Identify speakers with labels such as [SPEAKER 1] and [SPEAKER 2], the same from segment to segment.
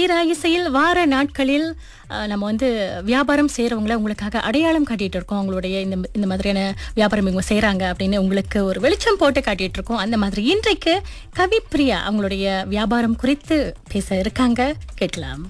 [SPEAKER 1] தீராயிசையில் வார நாட்களில் அஹ், நம்ம வந்து வியாபாரம் செய்கிறவங்கள உங்களுக்காக அடையாளம் காட்டிட்டு இருக்கோம் உங்களுடைய இந்த இந்த மாதிரியான வியாபாரம் இவங்க செய்கிறாங்க அப்படின்னு உங்களுக்கு ஒரு வெளிச்சம் போட்டு காட்டிட்டு இருக்கோம் அந்த மாதிரி இன்றைக்கு கவிப்பிரியா அவங்களுடைய வியாபாரம் குறித்து பேச இருக்காங்க கேட்கலாம்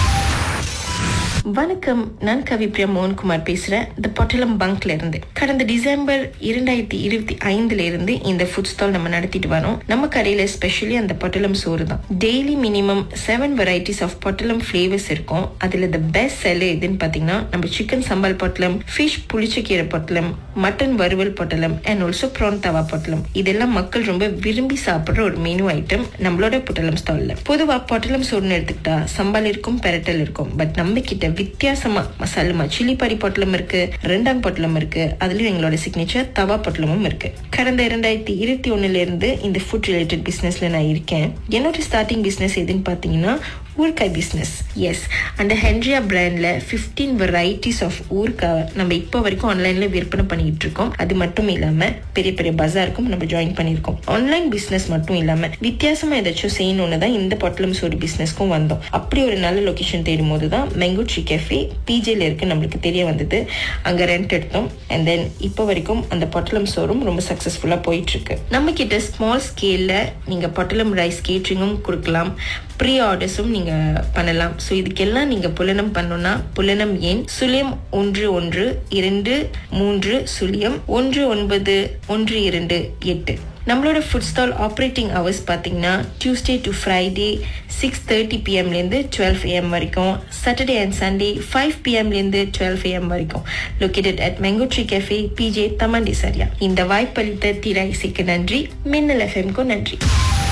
[SPEAKER 2] வணக்கம் நான் கவிப்ரியா மோகன்குமார் பேசுறேன் த பொட்டலம் பங்க்ல இருந்து கடந்த டிசம்பர் இரண்டாயிரத்தி இருபத்தி ஐந்துல இருந்து இந்த ஃபுட் ஸ்டால் நம்ம நடத்திட்டு வரோம் நம்ம கடையில ஸ்பெஷலி அந்த பொட்டலம் சோறு தான் daily minimum seven varieties of பொட்டலம் ஃபிளேவர்ஸ் இருக்கும் அதுல த பெஸ்ட் செல் எதுன்னு பாத்தீங்கன்னா நம்ம சிக்கன் சம்பால் பொட்டலம் ஃபிஷ் புளிச்சக்கீரை பொட்டலம் மட்டன் வறுவல் பொட்டலம் அண்ட் ஆல்சோ ப்ரான் தவா பொட்டலம் இதெல்லாம் மக்கள் ரொம்ப விரும்பி சாப்பிடுற ஒரு மெனு ஐட்டம் நம்மளோட பொட்டலம் ஸ்டால்ல பொதுவா பொட்டலம் சோறுன்னு எடுத்துக்கிட்டா சம்பால் இருக்கும் பெரட்டல் இருக்கும் பட் நம்ம கிட்ட வித்தியாசமா மசாலுமா சில்லி பரி பொட்டலம் இருக்கு ரெண்டாம் பொட்டலம் இருக்கு அதுலயும் எங்களோட சிக்னேச்சர் தவா பொட்டலமும் இருக்கு கடந்த இரண்டாயிரத்தி இருபத்தி ஒண்ணுல இருந்து இந்த ஃபுட் ரிலேட்டட் பிசினஸ்ல நான் இருக்கேன் என்னோட ஸ்டார்டிங் பிசினஸ் எதுன்னு பாத்தீங்கன்னா ஊறுகாய் பிஸ்னஸ் எஸ் அந்த ஹென்ரியா பிராண்ட்ல 15 வெரைட்டிஸ் ஆஃப் ஊறுகாய் நம்ம இப்போ வரைக்கும் ஆன்லைன்ல விற்பனை பண்ணிட்டு இருக்கோம் அது மட்டும் இல்லாம பெரிய பெரிய பஜாருக்கும் நம்ம ஜாயின் பண்ணியிருக்கோம் ஆன்லைன் பிசினஸ் மட்டும் இல்லாம வித்தியாசமா ஏதாச்சும் செய்யணும்னு தான் இந்த பொட்டலம் சோறு பிசினஸ்க்கும் வந்தோம் அப்படி ஒரு நல்ல லொகேஷன் தேடும் போது தான் மெங்கோ ட்ரீ கேஃபே பிஜேல இருக்கு நம்மளுக்கு தெரிய வந்தது அங்க ரெண்ட் எடுத்தோம் அண்ட் தென் இப்போ வரைக்கும் அந்த பொட்டலம் சோறும் ரொம்ப சக்சஸ்ஃபுல்லா போயிட்டு இருக்கு நம்ம கிட்ட ஸ்மால் ஸ்கேல்ல நீங்க பொட்டலம் ரைஸ் கேட்ரிங்கும் கொடுக்கலாம் ப்ரீ ஆர்டர்ஸும் நீங்க பண்ணலாம் ஸோ இதுக்கெல்லாம் நீங்க புலனம் பண்ணணும்னா புலனம் எண் சுழியம் ஒன்று ஒன்று இரண்டு மூன்று சுழியம் ஒன்று ஒன்பது ஒன்று இரண்டு எட்டு நம்மளோட ஃபுட் ஸ்டால் ஆப்ரேட்டிங் ஹவர்ஸ் பார்த்தீங்கன்னா Tuesday to Friday six thirty பிஎம்லேருந்து டுவெல் ஏஎம் வரைக்கும் சாட்டர்டே அண்ட் சண்டே ஃபைவ் பிஎம்லேருந்து டுவெல் ஏஎம் வரைக்கும் located at mango tree cafe பிஜே தமண்டி சரியா இந்த வாய்ப்பளித்த திரை இசைக்கு நன்றி மின்னல் எஃப்எம்க்கும் நன்றி